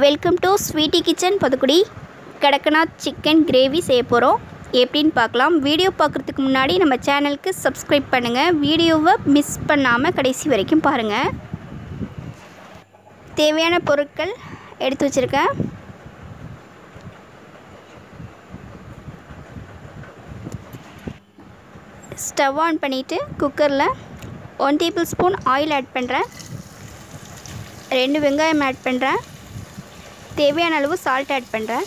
welcome to sweety kitchen பதுக்குடி Kadaknath chicken gravy செய்ய போகிறோம் எப்படின்னு பார்க்கலாம் வீடியோ பார்க்குறதுக்கு முன்னாடி நம்ம சேனலுக்கு சப்ஸ்கிரைப் பண்ணுங்கள் வீடியோவை மிஸ் பண்ணாமல் கடைசி வரைக்கும் பாருங்கள் தேவையான பொருட்கள் எடுத்து வச்சுருக்கேன் ஸ்டவ் ஆன் பண்ணிவிட்டு குக்கரில் one table spoon oil add பண்ணுறேன் ரெண்டு வெங்காயம் ஆட் பண்ணுறேன் தேவையான அளவு சால்ட் ஆட் பண்ணுறேன்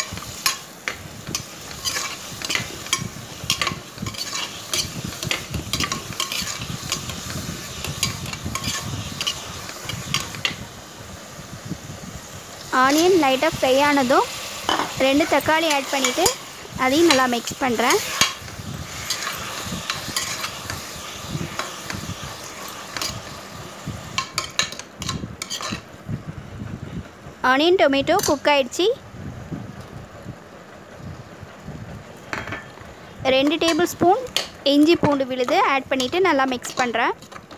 ஆனியன் லைட்டாக ஃப்ரை ஆனதும் ரெண்டு தக்காளி ஆட் பண்ணிவிட்டு அதையும் நல்லா மிக்ஸ் பண்ணுறேன் ஆனியன் டொமேட்டோ குக் ஆயிடுச்சு ரெண்டு டேபிள் ஸ்பூன் இஞ்சி பூண்டு விழுது ஆட் பண்ணிவிட்டு நல்லா மிக்ஸ் பண்ணுறேன்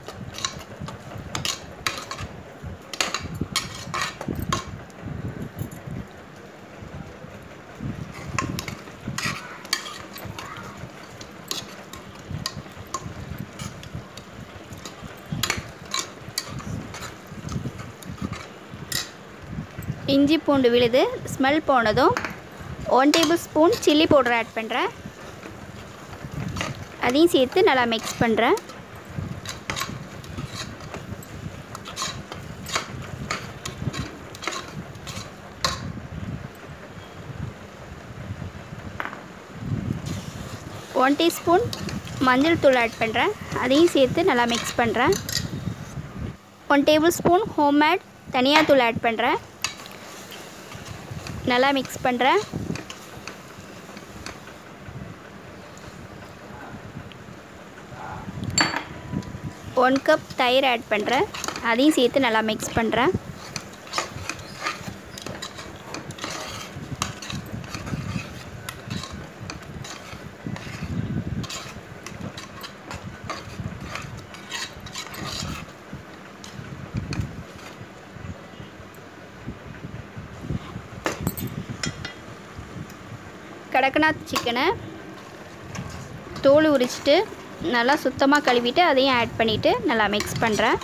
இஞ்சி பூண்டு விழுது ஸ்மெல் போனதும் one table spoon chilli powder add பண்ணுறேன் அதையும் சேர்த்து நல்லா மிக்ஸ் பண்ணுறேன் ஒன் டீஸ்பூன் மஞ்சள் தூள் ஆட் பண்ணுறேன் அதையும் சேர்த்து நல்லா மிக்ஸ் பண்ணுறேன் ஒன் டேபிள் ஸ்பூன் ஹோம்மேட் தனியாத்தூள் ஆட் பண்ணுறேன் நல்லா மிக்ஸ் பண்ணுறேன் ஒன் கப் தயிர் ஆட் பண்ணுறேன் அதையும் சேர்த்து நல்லா மிக்ஸ் பண்ணுறேன் கடக்கநாத் சிக்கனை தோல் உரிச்சிட்டு நல்லா சுத்தமாக கழுவிட்டு அதையும் ஆட் பண்ணிவிட்டு நல்லா மிக்ஸ் பண்ணுறேன்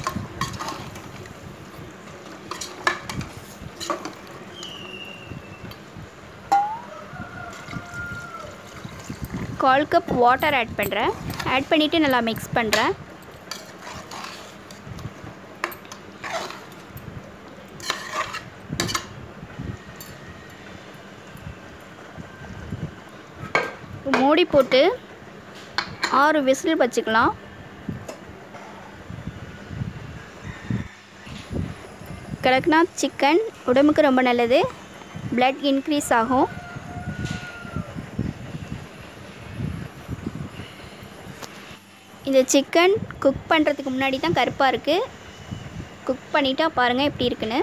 கால் கப் வாட்டர் ஆட் பண்ணுறேன் ஆட் பண்ணிவிட்டு நல்லா மிக்ஸ் பண்ணுறேன் மூடி போட்டு ஆறு விசில் வச்சுக்கலாம் கடக்நாத் சிக்கன் உடம்புக்கு ரொம்ப நல்லது பிளட் இன்க்ரீஸ் ஆகும் இந்த சிக்கன் குக் பண்ணுறதுக்கு முன்னாடி தான் கருப்பாக இருக்குது குக் பண்ணிட்டா பாருங்கள் எப்படி இருக்குன்னு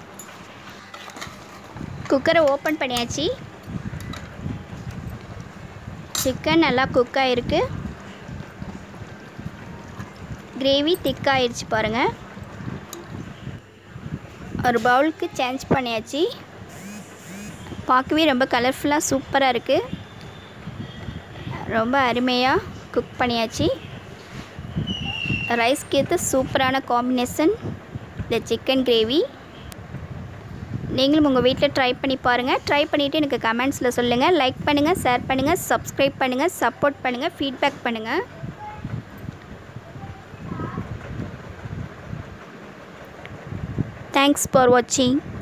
குக்கரை ஓப்பன் பண்ணியாச்சு சிக்கன் நல்லா குக் ஆகிருக்கு கிரேவி திக்காகிடுச்சு பாருங்கள் ஒரு பவுலுக்கு சேஞ்ச் பண்ணியாச்சு பார்க்கவே ரொம்ப கலர்ஃபுல்லாக சூப்பராக இருக்குது ரொம்ப அருமையாக குக் பண்ணியாச்சு ரைஸ்க்கு ஏற்ற சூப்பரான காம்பினேஷன் இந்த சிக்கன் கிரேவி நீங்களும் உங்கள் வீட்டில் ட்ரை பண்ணி பாருங்கள் ட்ரை பண்ணிவிட்டு எனக்கு கமெண்ட்ஸில் சொல்லுங்கள் லைக் பண்ணுங்கள் ஷேர் பண்ணுங்கள் சப்ஸ்கிரைப் பண்ணுங்கள் சப்போர்ட் பண்ணுங்கள் ஃபீட்பேக் பண்ணுங்கள் தேங்க்ஸ் ஃபார் வாட்சிங்